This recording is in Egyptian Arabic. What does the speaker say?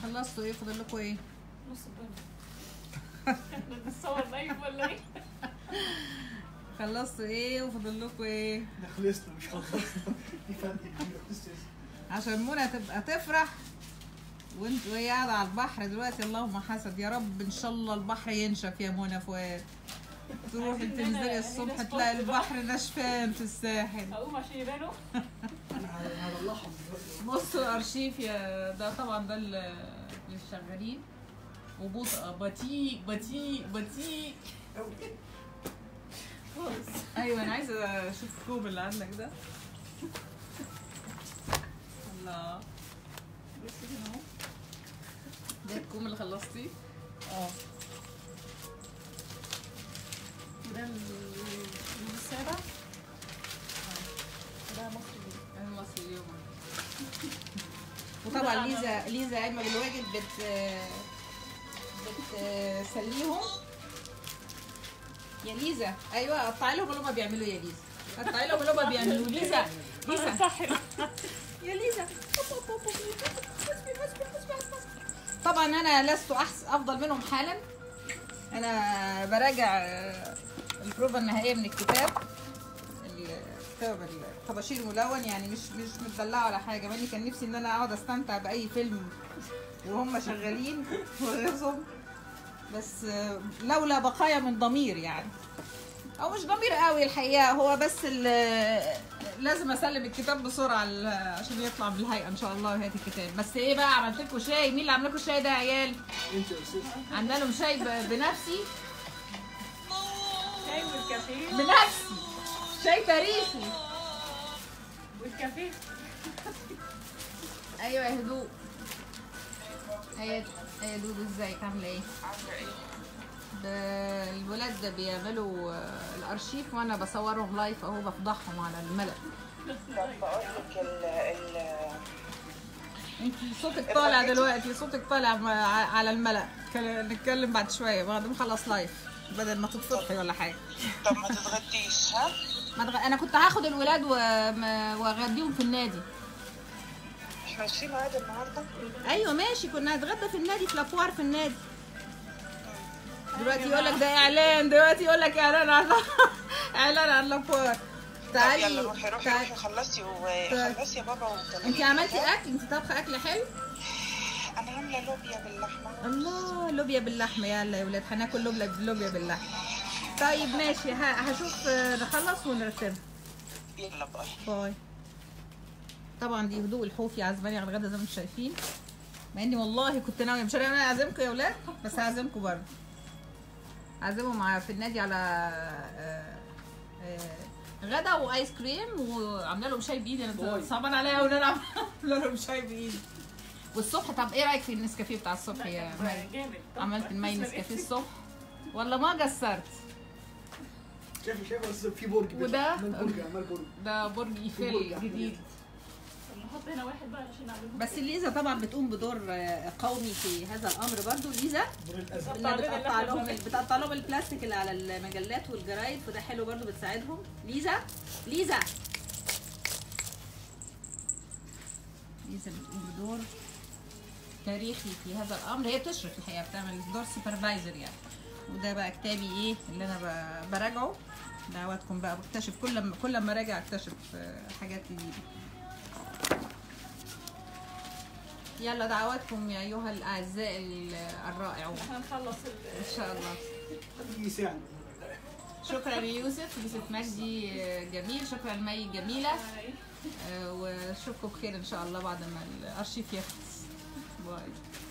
خلصتوا ايه فاضل لكم ايه نص الدنيا احنا بنتصور لايف ولا ايه؟ خلصتوا ايه وفاضل لكم ايه احنا خلصنا مش خلصنا في فرق كبير بس عشان منى تبقى تفرح وانت وهي قاعده على البحر دلوقتي اللهم حسد يا رب ان شاء الله البحر ينشف يا منى فؤاد تروحي عايزين تنزلي لنا الصبح هنا تلاقي سبوت بقى. البحر نشفان في الساحل اقوم عشان يبانوا انا هلاحظ دلوقتي بصوا الارشيف يا ده طبعا ده ال- للشغالين وبطء بطيء بطيء بطيء خالص ايوه انا عايزه اشوف الكوب اللي عندك ده الله بس هنا اهو ده الكوم اللي خلصتيه اه وده الجزء السابع ده مصر دي انا مصري اليوم وطبعا ليزا ليزا قايمه بالواجب بت بتسليهم يا ليزا ايوه قطعي لهم اللي هم بيعملوا يا ليزا قطعي لهم اللي هم بيعملوا ليزا ليزا ساحر يا ليزا طبعا انا لست أحس افضل منهم حالا انا براجع آه، البروفا النهائيه من الكتاب الكتاب الطباشير الملون يعني مش مش متدلعه ولا حاجه ماني كان نفسي ان انا اقعد استمتع باي فيلم وهم شغالين وغيظهم بس آه، لولا بقايا من ضمير يعني او مش ضمير قوي الحقيقه هو بس ال- لازم اسلم الكتاب بسرعه ال- عشان يطلع بالهيئه ان شاء الله وهات الكتاب بس ايه بقى عملت لكم شاي مين اللي عمل لكم الشاي ده يا عيال انت يا استاذ عندنا لهم شاي ب- بنفسي شاي والكافيه بنفسي شاي تاريخي والكافيه ايوه يا هدوء هي هي دودو ازيك عامله ايه ده الولاد ده بيعملوا آه، الارشيف وانا بصورهم لايف اهو بفضحهم على الملأ طب بقول لك ال ال انت صوتك طالع دلوقتي صوتك طالع م- ع- على الملأ كل- نتكلم بعد شويه بعد ما نخلص لايف بدل ما تتفضحي ولا حاجه طب ما تتغديش ها ما تغ... انا كنت هاخد الولاد و- واغديهم في النادي مش ماشيين ميعاد النهارده ايوه ماشي كنا هنتغدى في النادي في لابوار في النادي دلوقتي يقول لك ده اعلان دلوقتي يقول لك اعلان عن اعلان عن لابوار طب تعالي يلا روحي روحي تعالي. روحي خلصي طيب. وخلصي يا بابا وطلعي انت عملتي اكل انت طابخه اكل حلو انا عامله لوبيا باللحمه الله لوبيا باللحمه يلا يا ولاد هناكل لوبيا لوبيا باللحمه طيب ماشي ه- هشوف آه، نخلص ونرتبها يلا باي باي طبعا دي هدوء الحوفي عزماني على الغدا زي ما انتم شايفين مع اني والله كنت ناويه مش انا اعزمكم يا ولاد بس هعزمكم برضه هعزمهم مع في النادي على آه، آه، غدا وايس كريم وعامله لهم شاي بايدي انا باي. صعبان عليا قوي ان انا عامله لهم شاي بايدي والصبح طب ايه رايك في النسكافيه بتاع الصبح يا مريم جامد عملت الماي نسكافيه الصبح ولا ما قصرت شايفه شايفه بس في برج وده؟ بيطلع. عمال برج عمال برج ده برج ايفل برج جديد نحط هنا واحد بقى عشان نعمله بس ليزا طبعا بتقوم بدور آه، قومي في هذا الامر برضو ليزا برج الازرق اللي بتقطع بتقطع لنا لهم اللحمة. بتقطع لهم البلاستيك اللي على المجلات والجرايد فده حلو برضو بتساعدهم ليزا ليزا ليزا بتقوم بدور تاريخي في هذا الامر هي بتشرف الحقيقه بتعمل دور سوبرفايزر يعني وده بقى كتابي ايه اللي انا ب- براجعه دعواتكم بقى بكتشف كل ما كل ما راجع اكتشف آه، حاجات جديده يلا دعواتكم يا ايها الاعزاء ال- الرائعون احنا نخلص ال- ان شاء الله يجي ساعه شكرا ليوسف يوسف مجدي آه، جميل شكرا لمي جميله أي. آه، واشوفكم بخير ان شاء الله بعد ما الارشيف يخلص باي